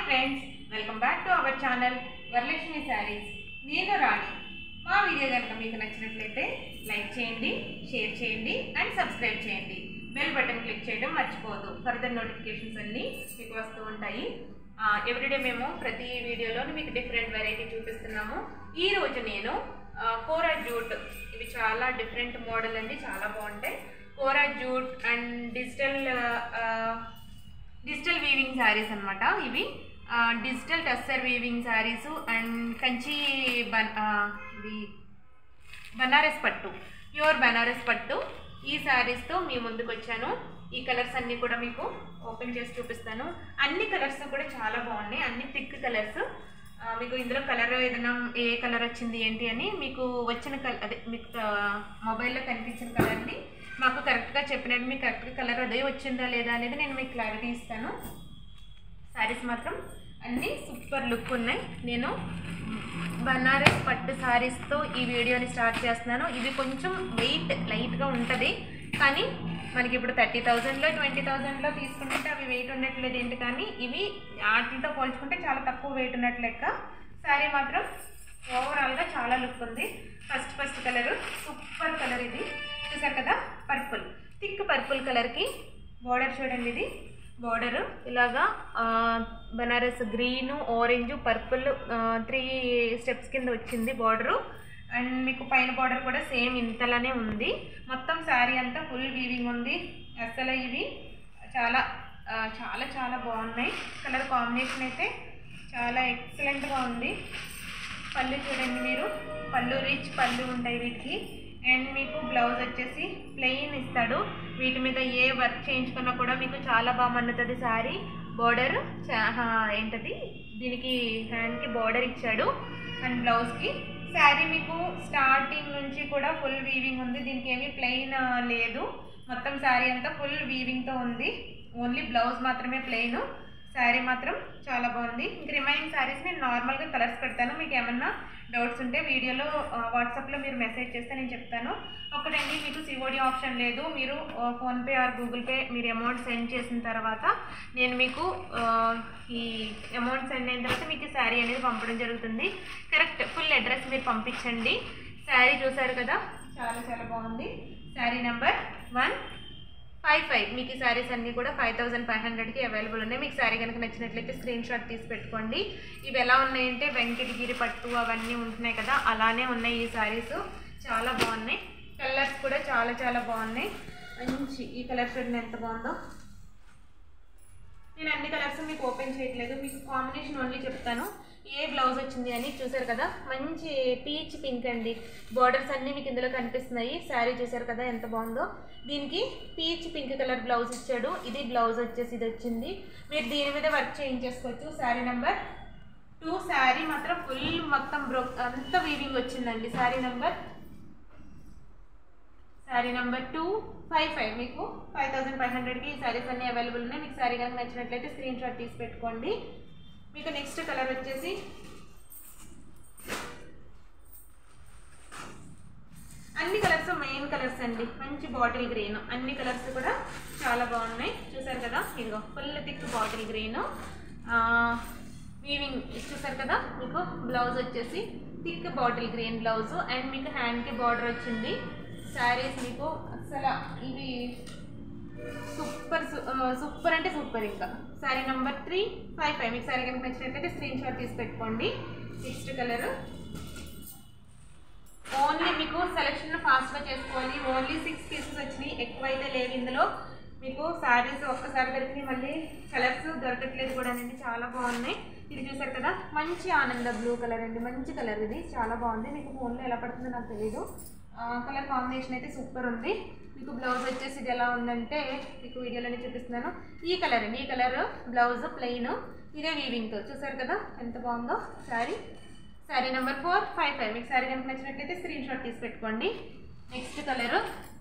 friends welcome back to our channel Varalakshmi sarees నేను రాణి మా video కనుక మీకు నచ్చినట్లయితే లైక్ చేయండి షేర్ చేయండి అండ్ సబ్స్క్రైబ్ చేయండి బెల్ బటన్ క్లిక్ చేయడం మర్చిపోవద్దు ఫర్దర్ నోటిఫికేషన్స్ అన్నీ మీకు వస్తూ ఉంటాయి ఎవ్రీడే మేము ప్రతి వీడియోలోనూ మీకు డిఫరెంట్ వెరైటీ చూపిస్తున్నాము ఈ రోజు నేను ఆ, కోరా జూట్ ఇవి చాలా డిఫరెంట్ మోడల్ అండి చాలా బాగుంటాయి kora jute and digital digital weaving sarees అన్నమాట ఇవి ఆ, digital tussar weaving sarees and Kanchi బన్ ఆ, ఇది బనారస్ పట్టు ప్యూర్ బనారస్ పట్టు ఈ శారీస్తో మీ ముందుకు వచ్చాను ఈ కలర్స్ అన్నీ కూడా మీకు ఓపెన్ చేసి చూపిస్తాను అన్ని కలర్స్ కూడా చాలా బాగున్నాయి అన్ని థిక్ కలర్స్ మీకు ఇందులో కలర్ ఏదైనా ఏ కలర్ వచ్చింది ఏంటి అని మీకు వచ్చిన కలర్ అదే మీకు మొబైల్లో కనిపించిన కలర్ని మాకు కరెక్ట్గా చెప్పినట్టు మీకు కరెక్ట్గా కలర్ అదే వచ్చిందా లేదా అనేది నేను మీకు క్లారిటీ ఇస్తాను శారీస్ మాత్రం అన్నీ సూపర్ లుక్ ఉన్నాయి నేను బనారస్ పట్టు శారీస్తో ఈ వీడియోని స్టార్ట్ చేస్తున్నాను ఇది కొంచెం వెయిట్ లైట్గా ఉంటుంది కానీ మనకి ఇప్పుడు థర్టీ థౌజండ్లో ట్వంటీ థౌజండ్లో తీసుకుంటే అవి వెయిట్ ఉండట్లేదు ఏంటి కానీ ఇవి వాటితో పోల్చుకుంటే చాలా తక్కువ వెయిట్ ఉన్నట్లు లెక్క శారీ మాత్రం ఓవరాల్గా చాలా లుక్ ఉంది first first colour super colour ఇది చూసారు కదా పర్పుల్ థిక్ పర్పుల్ కలర్కి బార్డర్ చూడండి ఇది బార్డర్ ఇలాగా ఆ, Banaras green orange purple three steps కింద వచ్చింది బార్డరు అండ్ మీకు పైన బార్డర్ కూడా సేమ్ ఇంతలానే ఉంది మొత్తం శారీ అంతా ఫుల్ వీవింగ్ ఉంది అసలు ఇవి చాలా ఆ, చాలా చాలా బాగున్నాయి కలర్ కాంబినేషన్ అయితే చాలా ఎక్సలెంట్గా ఉంది పళ్ళు చూడండి మీరు పళ్ళు రిచ్ పళ్ళు ఉంటాయి వీటికి అండ్ మీకు బ్లౌజ్ వచ్చేసి ప్లెయిన్ ఇస్తాడు వీటి మీద ఏ వర్క్ చేయించుకున్నా కూడా మీకు చాలా బాగా మన్నుతుంది శారీ బార్డర్ ఏంటది దీనికి హ్యాండ్కి బార్డర్ ఇచ్చాడు అండ్ బ్లౌజ్కి శారీ మీకు స్టార్టింగ్ నుంచి కూడా ఫుల్ వీవింగ్ ఉంది దీనికి ఏమీ ప్లెయిన్ లేదు మొత్తం శారీ అంతా ఫుల్ వీవింగ్తో ఉంది ఓన్లీ బ్లౌజ్ మాత్రమే ప్లెయిన్ శారీ మాత్రం చాలా బాగుంది ఇంక రిమైనింగ్ శారీస్ నేను నార్మల్గా కలర్స్ పెడతాను మీకు ఏమన్నా డౌట్స్ ఉంటే వీడియోలో వాట్సాప్లో మీరు మెసేజ్ చేస్తే నేను చెప్తాను ఒకటండి మీకు సిఓడి ఆప్షన్ లేదు మీరు ఆ, ఫోన్పే ఆర్ గూగుల్ పే మీరు అమౌంట్ సెండ్ చేసిన తర్వాత నేను మీకు ఆ, ఈ అమౌంట్ సెండ్ అయిన తర్వాత మీకు శారీ అనేది పంపడం జరుగుతుంది కరెక్ట్ ఫుల్ అడ్రస్ మీరు పంపించండి శారీ చూసారు కదా చాలా చాలా బాగుంది saree number one five five మీకు ఈ శారీస్ అన్నీ కూడా ఫైవ్ థౌసండ్ ఫైవ్ హండ్రెడ్కి అవైలబుల్ ఉన్నాయి మీకు శారీ కనుక నచ్చినట్లయితే స్క్రీన్ షాట్ తీసి పెట్టుకోండి ఇవి ఎలా ఉన్నాయంటే వెంకటగిరి పట్టు అవన్నీ ఉంటున్నాయి కదా అలానే ఉన్నాయి ఈ శారీస్ చాలా బాగున్నాయి కలర్స్ కూడా చాలా చాలా బాగున్నాయి మంచి ఈ కలర్ చూడండి ఎంత బాగుందో నేను అన్ని కలర్స్ మీకు ఓపెన్ చేయట్లేదు మీకు కాంబినేషన్ ఓన్లీ చెప్తాను ఏ బ్లౌజ్ వచ్చింది అని చూసారు కదా మంచి పీచ్ పింక్ అండి బార్డర్స్ అన్నీ మీకు ఇందులో కనిపిస్తున్నాయి శారీ చూసారు కదా ఎంత బాగుందో దీనికి పీచ్ పింక్ కలర్ బ్లౌజ్ ఇచ్చాడు ఇది బ్లౌజ్ వచ్చేసి ఇది వచ్చింది మీరు దీని మీద వర్క్ చేయించేసుకోవచ్చు శారీ నెంబర్ టూ శారీ మాత్రం ఫుల్ మొత్తం బ్రో అంత వీవింగ్ వచ్చిందండి saree number saree number two five five మీకు ఫైవ్ థౌసండ్ ఫైవ్ హండ్రెడ్కి ఈ శారీస్ అన్నీ అవైలబుల్ ఉన్నాయి మీకు శారీ కనుక నచ్చినట్లయితే స్క్రీన్ షాట్ తీసి పెట్టుకోండి మీకు నెక్స్ట్ కలర్ వచ్చేసి అన్ని కలర్స్ మెయిన్ కలర్స్ అండి మంచి బాటిల్ గ్రీన్ అన్ని కలర్స్ కూడా చాలా బాగున్నాయి చూసారు కదా ఇదిగో full thick bottle green weaving చూసారు కదా మీకు బ్లౌజ్ వచ్చేసి thick bottle green blouse and మీకు హ్యాండ్కి బార్డర్ వచ్చింది శారీస్ మీకు అసలు ఇవి సూపర్ సూపర్ అంటే సూపర్ ఇంకా saree number three five five మీకు శారీ కనుక నచ్చినట్లయితే స్క్రీన్ షాట్ తీసి పెట్టుకోండి నెక్స్ట్ కలర్ ఓన్లీ మీకు సెలెక్షన్ ఫాస్ట్గా చేసుకోవాలి ఓన్లీ సిక్స్ పీసెస్ వచ్చినాయి ఎక్కువ అయితే లేవు ఇందులో మీకు శారీస్ ఒక్కసారి దొరికినాయి మళ్ళీ కలర్స్ దొరకట్లేదు కూడా అండి చాలా బాగున్నాయి ఇది చూసారు కదా మంచి ఆనంద బ్లూ కలర్ అండి మంచి కలర్ ఇది చాలా బాగుంది మీకు ఫోన్లో ఎలా పడుతుందో నాకు తెలియదు కలర్ కాంబినేషన్ అయితే సూపర్ ఉంది మీకు బ్లౌజ్ వచ్చేసి ఇది ఎలా ఉందంటే మీకు వీడియోలోనే చూపిస్తున్నాను ఈ కలర్ అండి ఈ కలర్ బ్లౌజ్ ప్లెయిన్ ఇదే వీవింగ్తో చూసారు కదా ఎంత బాగుందో saree saree number four five five మీకు శారీ కనుక నచ్చినట్లయితే స్క్రీన్ షాట్ తీసి పెట్టుకోండి నెక్స్ట్ కలర్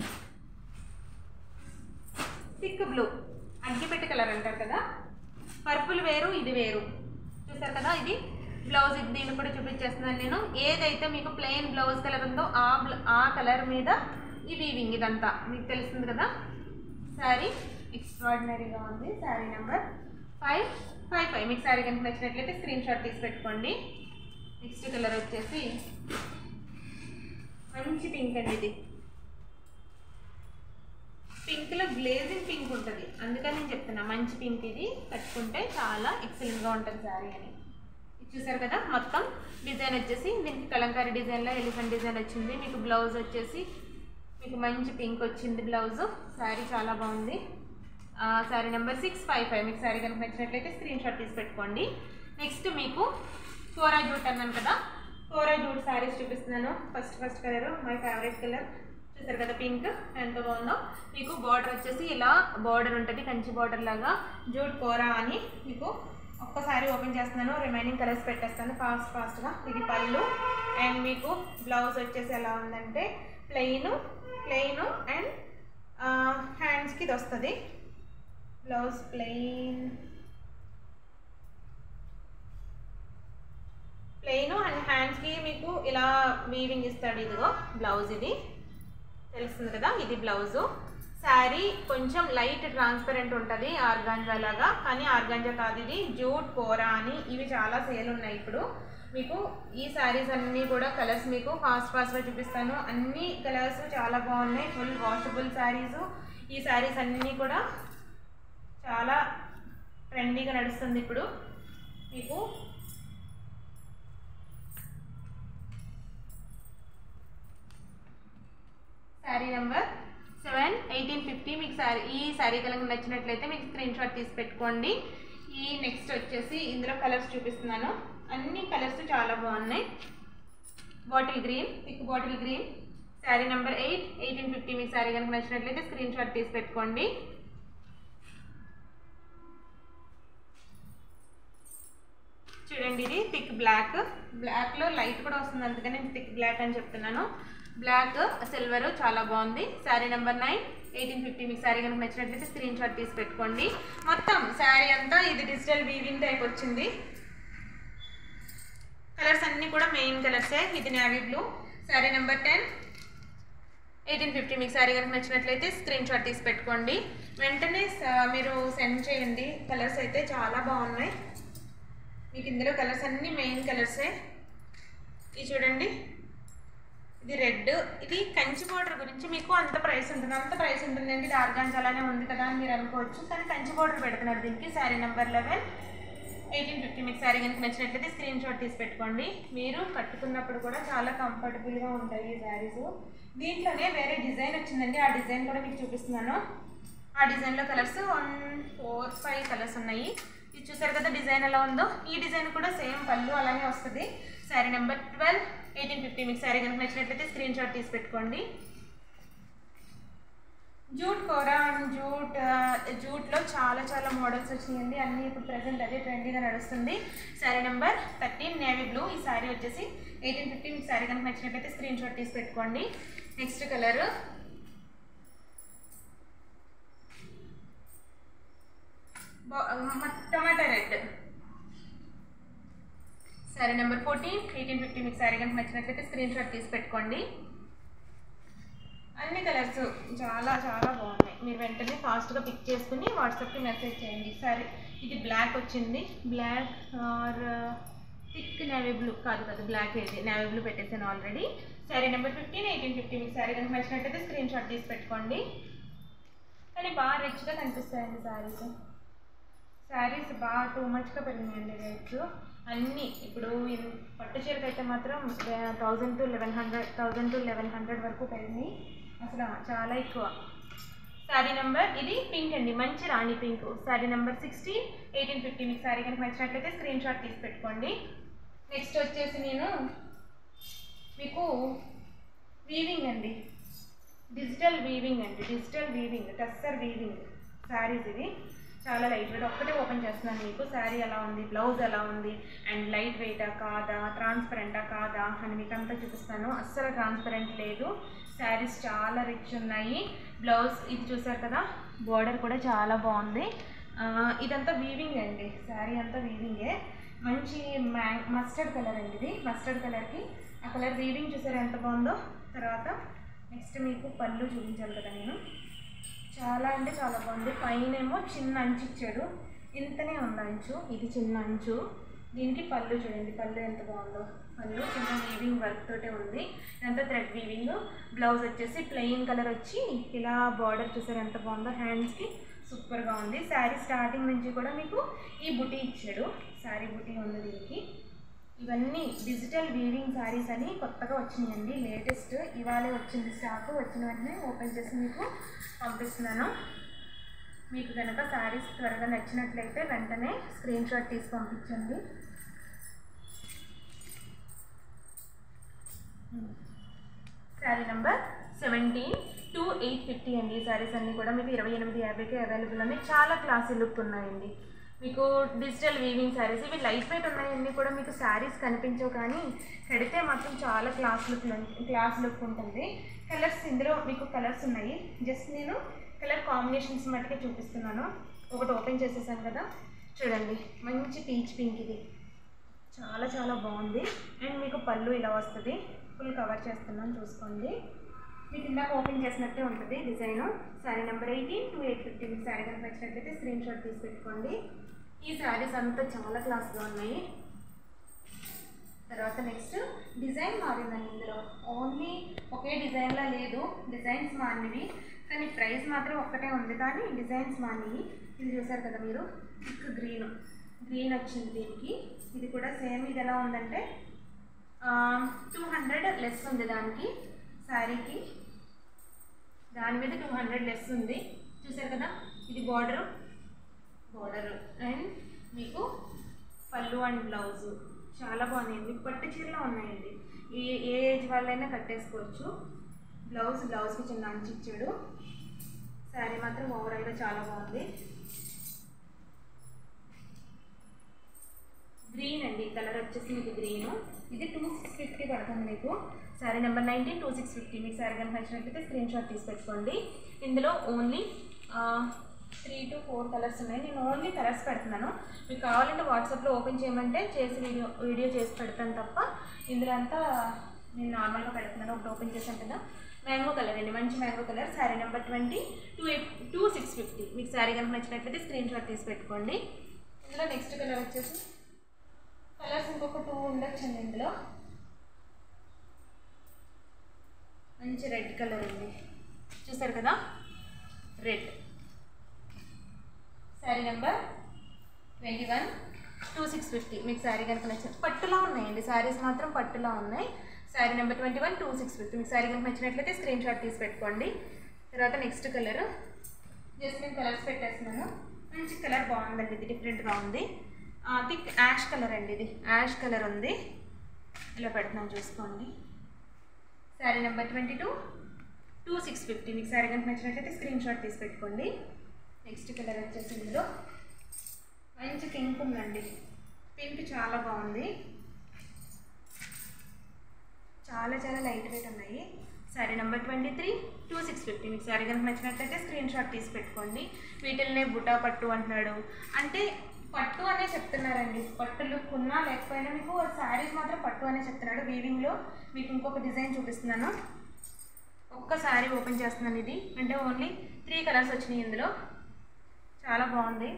థిక్ బ్లూ అగ్గిపెట్టి కలర్ అంటారు కదా పర్పుల్ వేరు ఇది వేరు చూసారు కదా ఇది బ్లౌజ్ ఇది దీన్ని కూడా చూపించేస్తున్నాను నేను ఏదైతే మీకు ప్లెయిన్ బ్లౌజ్ కలర్ ఉందో ఆ బ్ల- ఆ కలర్ మీద ఈ వీవింగ్ ఇదంతా మీకు తెలుస్తుంది కదా శారీ ఎక్స్ట్రాడినరీగా ఉంది saree number five five five మీకు శారీ కనుక నచ్చినట్లయితే స్క్రీన్ షాట్ తీసి పెట్టుకోండి నెక్స్ట్ కలర్ వచ్చేసి మంచి పింక్ అండి ఇది పింక్లో గ్లేజింగ్ పింక్ ఉంటుంది అందుకని నేను చెప్తున్నా మంచి పింక్ ఇది కట్టుకుంటే చాలా ఎక్సలెంట్గా ఉంటుంది శారీ అని ఇది చూసారు కదా మొత్తం డిజైన్ వచ్చేసి దీనికి కలంకారీ డిజైన్లో ఎలిఫెంట్ డిజైన్ వచ్చింది మీకు బ్లౌజ్ వచ్చేసి మీకు మంచి పింక్ వచ్చింది బ్లౌజ్ శారీ చాలా బాగుంది saree number six five five మీకు శారీ కనుక నచ్చినట్లయితే స్క్రీన్ షాట్ తీసి పెట్టుకోండి నెక్స్ట్ మీకు కోరా జూట్ అన్నాను కదా కోరా జూట్ శారీస్ చూపిస్తున్నాను first first colour my favourite colour చూసారు కదా పింక్ ఎంత బాగుందో మీకు బార్డర్ వచ్చేసి ఇలా బార్డర్ ఉంటుంది కంచి బార్డర్ లాగా జూట్ కోరా అని మీకు ఒక్కసారి ఓపెన్ చేస్తున్నాను రిమైనింగ్ కలర్స్ పెట్టేస్తాను ఫాస్ట్ ఫాస్ట్గా ఇది పళ్ళు అండ్ మీకు బ్లౌజ్ వచ్చేసి ఎలా ఉందంటే ప్లెయిన్ ప్లెయిన్ అండ్ హ్యాండ్స్కి ఇది వస్తుంది బ్లౌజ్ ప్లెయిన్ ప్లెయిన్ అండ్ హ్యాండ్స్కి మీకు ఇలా వీవింగ్ ఇస్తాడు ఇదిగో బ్లౌజ్ ఇది తెలుస్తుంది కదా ఇది బ్లౌజు శారీ కొంచెం లైట్ ట్రాన్స్పరెంట్ ఉంటుంది ఆర్గాంజా లాగా కానీ ఆర్గాంజా కాదు ఇది జూట్ కోరా అని ఇవి చాలా సేల్ ఉన్నాయి ఇప్పుడు మీకు ఈ శారీస్ అన్నీ కూడా కలర్స్ మీకు ఫాస్ట్ ఫాస్ట్గా చూపిస్తాను అన్ని కలర్స్ చాలా బాగున్నాయి ఫుల్ వాషబుల్ శారీస్ ఈ శారీస్ అన్నీ కూడా చాలా ట్రెండీగా నడుస్తుంది ఇప్పుడు మీకు saree number seven eighteen fifty మీకు శారీ ఈ శారీ కనుక నచ్చినట్లయితే మీకు స్క్రీన్ షాట్ తీసి పెట్టుకోండి ఈ నెక్స్ట్ వచ్చేసి ఇందులో కలర్స్ చూపిస్తున్నాను అన్ని కలర్స్ చాలా బాగున్నాయి bottle green thick bottle green saree number eight eighteen fifty మీకు శారీ కనుక నచ్చినట్లయితే స్క్రీన్ షాట్ తీసి పెట్టుకోండి చూడండి ఇది థిక్ బ్లాక్ బ్లాక్లో లైట్ కూడా వస్తుంది అందుకని నేను థిక్ బ్లాక్ అని చెప్తున్నాను బ్లాక్ సిల్వర్ చాలా బాగుంది saree number nine eighteen fifty మీకు శారీ కనుక నచ్చినట్లయితే స్క్రీన్ షాట్ తీసి పెట్టుకోండి మొత్తం శారీ అంతా ఇది డిజిటల్ వీవింగ్ టైప్ వచ్చింది కలర్స్ అన్నీ కూడా మెయిన్ కలర్సే ఇది navy blue saree number ten eighteen fifty మీకు శారీ కనుక నచ్చినట్లయితే స్క్రీన్ షాట్ తీసి పెట్టుకోండి వెంటనే స- మీరు సెండ్ చేయండి కలర్స్ అయితే చాలా బాగున్నాయి మీకు ఇందులో కలర్స్ అన్నీ మెయిన్ కలర్సే ఇది చూడండి ఇది రెడ్ ఇది కంచి బార్డర్ గురించి మీకు అంత ప్రైస్ ఉంటుంది అంత ప్రైస్ ఉంటుంది అంటే ఇది ఆర్గాన్స్ అలానే ఉంది కదా అని మీరు అనుకోవచ్చు కానీ కంచి బార్డర్ పెడుతున్నారు దీనికి saree number eleven eighteen fifty మీకు శారీ కనుక నచ్చినట్లయితే స్క్రీన్ షాట్ తీసి పెట్టుకోండి మీరు కట్టుకున్నప్పుడు కూడా చాలా కంఫర్టబుల్గా ఉంటాయి ఈ శారీస్ దీంట్లోనే వేరే డిజైన్ వచ్చిందండి ఆ డిజైన్ కూడా మీకు చూపిస్తున్నాను ఆ డిజైన్లో colours one four five colours ఉన్నాయి ఇది చూసారు కదా డిజైన్ ఎలా ఉందో ఈ డిజైన్ కూడా సేమ్ పళ్ళు అలానే వస్తుంది saree number twelve eighteen fifty మీకు శారీ కనుక నచ్చినట్లయితే స్క్రీన్ షాట్ తీసి పెట్టుకోండి జూట్ కోరా అండ్ జూట్ ఆ, జూట్లో చాలా చాలా మోడల్స్ వచ్చినాయండి అన్నీ ఇప్పుడు ప్రజెంట్ అదే ట్రెండీగా నడుస్తుంది saree number thirteen navy blue ఈ శారీ వచ్చేసి ఎయిటీన్ ఫిఫ్టీ మీకు శారీ కనుక నచ్చినట్లయితే స్క్రీన్ షాట్ తీసి పెట్టుకోండి నెక్స్ట్ కలర్ టమాటా red saree number fourteen eighteen fifty మీకు శారీ కనుక నచ్చినట్లయితే స్క్రీన్ షాట్ తీసి పెట్టుకోండి అన్ని కలర్స్ చాలా చాలా బాగున్నాయి మీరు వెంటనే ఫాస్ట్గా పిక్ చేసుకుని వాట్సాప్కి మెసేజ్ చేయండి సరే ఇది బ్లాక్ వచ్చింది black or thick navy blue కాదు కాదు బ్లాక్ ఇది నేవీ బ్లూ పెట్టేసాను already saree number fifteen eighteen fifty మీకు శారీ కనుక నచ్చినట్టయితే స్క్రీన్ షాట్ తీసి పెట్టుకోండి కానీ బాగా రిచ్గా కనిపిస్తాయండి శారీస్ శారీస్ బాగా టూ మచ్గా పెరిగినాయండి రేట్స్ అన్నీ ఇప్పుడు ఇన్- పట్టు చీరకి అయితే మాత్రం thousand to eleven hundred thousand to eleven hundred వరకు పెరిగినాయి అసలు చాలా ఎక్కువ శారీ నెంబర్ ఇది పింక్ అండి మంచి rani pink saree number sixty eighteen fifty మీకు శారీ కనుక నచ్చినట్లయితే స్క్రీన్ షాట్ తీసి పెట్టుకోండి నెక్స్ట్ వచ్చేసి నేను మీకు వీవింగ్ అండి డిజిటల్ వీవింగ్ అండి digital weaving tussar weaving sarees ఇవి చాలా లైట్ వెయిట్ ఒక్కటే ఓపెన్ చేస్తున్నాను మీకు శారీ ఎలా ఉంది బ్లౌజ్ ఎలా ఉంది అండ్ లైట్ వెయిటా కాదా ట్రాన్స్పరెంటా కాదా అని మీకు అంతా చూపిస్తాను అస్సలు ట్రాన్స్పరెంట్ లేదు శారీస్ చాలా రిచ్ ఉన్నాయి బ్లౌజ్ ఇది చూసారు కదా బార్డర్ కూడా చాలా బాగుంది ఆ, ఇదంతా వీవింగ్ అండి శారీ అంతా వీవింగే మంచి మ్యాంగ్ మస్టర్డ్ కలర్ అండి ఇది మస్టర్డ్ కలర్కి ఆ కలర్ వీవింగ్ చూసారు ఎంత బాగుందో తర్వాత నెక్స్ట్ మీకు పళ్ళు చూపించాలి కదా నేను చాలా అంటే చాలా బాగుంది పైన ఏమో చిన్న అంచు ఇచ్చాడు ఇంతనే ఉంది అంచు ఇది చిన్న అంచు దీనికి పళ్ళు చూడండి పళ్ళు ఎంత బాగుందో పళ్ళు చిన్న వీవింగ్ వర్క్ తోటే ఉంది ఎంత థ్రెడ్ వీవింగ్ బ్లౌజ్ వచ్చేసి ప్లెయిన్ కలర్ వచ్చి ఇలా బార్డర్ చూసారు ఎంత బాగుందో హ్యాండ్స్కి సూపర్గా ఉంది శారీ స్టార్టింగ్ నుంచి కూడా మీకు ఈ బుటీ ఇచ్చాడు శారీ బుటీ ఉంది దీనికి ఇవన్నీ డిజిటల్ వీవింగ్ శారీస్ అని కొత్తగా వచ్చినాయండి లేటెస్ట్ ఇవాళే వచ్చింది స్టాక్ వచ్చిన వెంటనే ఓపెన్ చేసి మీకు పంపిస్తున్నాను మీకు కనుక శారీస్ త్వరగా నచ్చినట్లయితే వెంటనే స్క్రీన్ షాట్ తీసి పంపించండి saree number seventeen two eight fifty అండి ఈ శారీస్ అన్నీ కూడా మీకు ఇరవై ఎనిమిది యాభైకి అవైలబుల్ ఉన్నాయి చాలా క్లాసీ లుక్ ఉన్నాయండి మీకు డిజిటల్ వీవింగ్ శారీస్ ఇవి లైట్ వెయిట్ ఉన్నాయన్నీ కూడా మీకు శారీస్ కనిపించవు కానీ కడితే మాత్రం చాలా క్లాస్ లుక్ క్లాస్ లుక్ ఉంటుంది కలర్స్ ఇందులో మీకు కలర్స్ ఉన్నాయి జస్ట్ నేను కలర్ కాంబినేషన్స్ మట్టుకే చూపిస్తున్నాను ఒకటి ఓపెన్ చేసేసాను కదా చూడండి మంచి పీచ్ పింక్ ఇది చాలా చాలా బాగుంది అండ్ మీకు పళ్ళు ఇలా వస్తుంది ఫుల్ కవర్ చేస్తున్నాను చూసుకోండి మీకు ఇందాక ఓపెన్ చేసినట్టే ఉంటుంది design saree number eighteen two eight fifty మీకు శారీ కనుక నచ్చినట్లయితే స్క్రీన్ షాట్ తీసి పెట్టుకోండి ఈ శారీస్ అంతా చాలా క్లాస్గా ఉన్నాయి తర్వాత నెక్స్ట్ డిజైన్ మారిందండి ఇందులో ఓన్లీ ఒకే డిజైన్లా లేదు డిజైన్స్ మారినవి కానీ ప్రైస్ మాత్రం ఒక్కటే ఉంది కానీ డిజైన్స్ మారినవి ఇది చూసారు కదా మీరు థిక్ గ్రీన్ గ్రీన్ వచ్చింది దీనికి ఇది కూడా సేమ్ ఇది ఎలా ఉందంటే టూ హండ్రెడ్ లెస్ ఉంది దానికి శారీకి దాని మీద టూ హండ్రెడ్ లెస్ ఉంది చూసారు కదా ఇది బార్డరు బార్డర్ అండ్ మీకు పళ్ళు అండ్ బ్లౌజు చాలా బాగున్నాయండి పట్టు చీరలో ఉన్నాయండి ఏ ఏ ఏజ్ వాళ్ళైనా కట్టేసుకోవచ్చు బ్లౌజ్ బ్లౌజ్కి చిన్న అంచు ఇచ్చాడు శారీ మాత్రం ఓవరాల్గా చాలా బాగుంది గ్రీన్ అండి కలర్ వచ్చేసి మీకు గ్రీన్ ఇది టూ సిక్స్ ఫిఫ్టీ పడుతుంది మీకు saree number nineteen two six fifty మీకు శారీ కనుక నచ్చినట్లయితే స్క్రీన్ షాట్ తీసి పెట్టుకోండి ఇందులో only three to four colours ఉన్నాయి నేను ఓన్లీ కలర్స్ పెడుతున్నాను మీకు కావాలంటే వాట్సాప్లో ఓపెన్ చేయమంటే చేసి వీడియో వీడియో చేసి పెడతాను తప్ప ఇందులో అంతా నేను నార్మల్గా పెడుతున్నాను ఒకటి ఓపెన్ చేశాను కదా మ్యాంగో కలర్ అండి మంచి mango colour saree number twenty two eight two six fifty మీకు శారీ కనుక నచ్చినట్లయితే స్క్రీన్ షాట్ తీసి పెట్టుకోండి ఇందులో నెక్స్ట్ కలర్ వచ్చేసి కలర్స్ ఇంకొక టూ ఉండొచ్చండి ఇందులో మంచి రెడ్ కలర్ ఉంది చూసారు కదా red saree number twenty one two six fifty మీకు శారీ కనుక నచ్చిన పట్టులా ఉన్నాయండి శారీస్ మాత్రం పట్టులా ఉన్నాయి saree number twenty one two six fifty మీకు శారీ కనుక నచ్చినట్లయితే స్క్రీన్ షాట్ తీసి పెట్టుకోండి తర్వాత నెక్స్ట్ కలర్ జస్ట్ నేను కలర్స్ పెట్టేస్తున్నాను మంచి కలర్ బాగుందండి ఇది డిఫరెంట్గా ఉంది థిక్ యాష్ కలర్ అండి ఇది యాష్ కలర్ ఉంది ఇలా పెడుతున్నాను చూసుకోండి saree number twenty two two six fifty మీకు శారీ కనుక నచ్చినట్లయితే స్క్రీన్ షాట్ తీసి పెట్టుకోండి నెక్స్ట్ కలర్ వచ్చేసి ఇందులో మంచి పింక్ ఉందండి పింక్ చాలా బాగుంది చాలా చాలా లైట్ వెయిట్ ఉన్నాయి saree number twenty three two six fifty మీకు శారీ కనుక నచ్చినట్లయితే స్క్రీన్ షాట్ తీసి పెట్టుకోండి వీటిల్నే బుటా పట్టు అంటున్నాడు అంటే పట్టు అనే చెప్తున్నారండి పట్టు లుక్ ఉన్నా లేకపోయినా మీకు శారీస్ మాత్రం పట్టు అనే చెప్తున్నాడు వీవింగ్లో మీకు ఇంకొక డిజైన్ చూపిస్తున్నాను ఒక్క శారీ ఓపెన్ చేస్తున్నాను ఇది అంటే ఓన్లీ త్రీ కలర్స్ వచ్చినాయి ఇందులో చాలా బాగుంది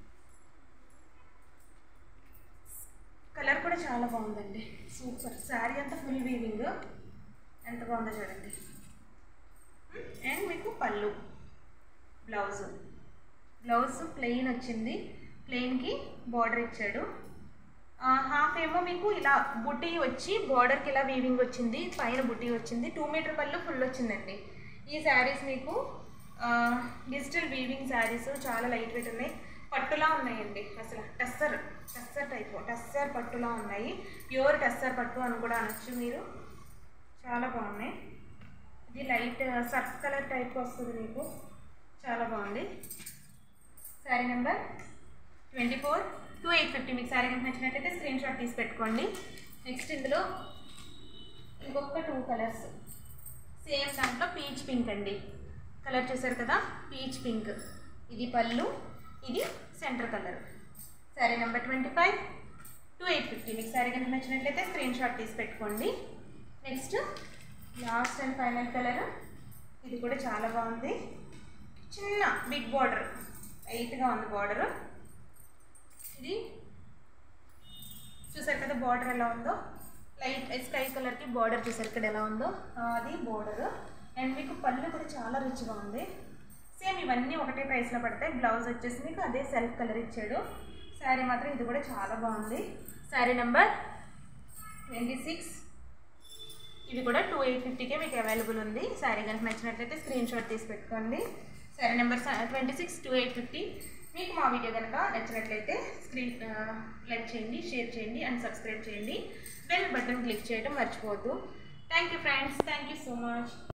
కలర్ కూడా చాలా బాగుందండి సూపర్ శారీ అంతా ఫుల్ వీవింగ్ ఎంత బాగుందో చూడండి అండ్ మీకు పళ్ళు బ్లౌజ్ బ్లౌజ్ ప్లెయిన్ వచ్చింది ప్లెయిన్కి బార్డర్ ఇచ్చాడు హాఫ్ ఏమో మీకు ఇలా బుటీ వచ్చి బార్డర్కి ఇలా వీవింగ్ వచ్చింది పైన బుటీ వచ్చింది టూ మీటర్ పళ్ళు ఫుల్ వచ్చిందండి ఈ శారీస్ మీకు డిజిటల్ వీవింగ్ శారీస్ చాలా లైట్ వెయిట్ ఉన్నాయి పట్టులా ఉన్నాయండి అసలు టస్సర్ టస్సర్ టైప్ టస్సర్ పట్టులా ఉన్నాయి ప్యూర్ టస్సర్ పట్టు అని కూడా అనొచ్చు మీరు చాలా బాగున్నాయి ఇది లైట్ సర్ఫ్ కలర్ టైప్ వస్తుంది మీకు చాలా బాగుంది saree number twenty four two eight fifty మీకు శారీ కనుక నచ్చినట్టయితే స్క్రీన్ షాట్ తీసి పెట్టుకోండి నెక్స్ట్ ఇందులో ఇంకొక టూ కలర్స్ సేమ్ దాంట్లో పీచ్ పింక్ అండి కలర్ చూసారు కదా పీచ్ పింక్ ఇది పళ్ళు ఇది centre colour saree number twenty five two eight fifty మీకు శారీ కనుక నచ్చినట్లయితే స్క్రీన్ షాట్ తీసి పెట్టుకోండి next last and final colour ఇది కూడా చాలా బాగుంది చిన్న బిగ్ బార్డర్ లైట్గా ఉంది బార్డర్ ఇది చూసారు కదా బార్డర్ ఎలా ఉందో లైట్ స్కై కలర్కి బార్డర్ చూసారు ఇక్కడ ఎలా ఉందో ఆ, అది బార్డర్ అండ్ మీకు పళ్ళు కూడా చాలా రిచ్గా ఉంది సేమ్ ఇవన్నీ ఒకటే ప్రైస్లో పడతాయి బ్లౌజ్ వచ్చేసి మీకు అదే సెల్ఫ్ కలర్ ఇచ్చాడు శారీ మాత్రం ఇది కూడా చాలా బాగుంది శారీ నెంబర్ ట్వంటీ సిక్స్ ఇది కూడా టూ ఎయిట్ ఫిఫ్టీకే మీకు అవైలబుల్ ఉంది శారీ కనుక నచ్చినట్లయితే స్క్రీన్ షాట్ తీసి పెట్టుకోండి saree number twenty six two eight fifty మీకు మా వీడియో కనుక నచ్చినట్లయితే స్క్రీన్ లైక్ చేయండి షేర్ చేయండి అండ్ సబ్స్క్రైబ్ చేయండి బెల్ బటన్ క్లిక్ చేయడం మర్చిపోవద్దు thank you friends thank you so much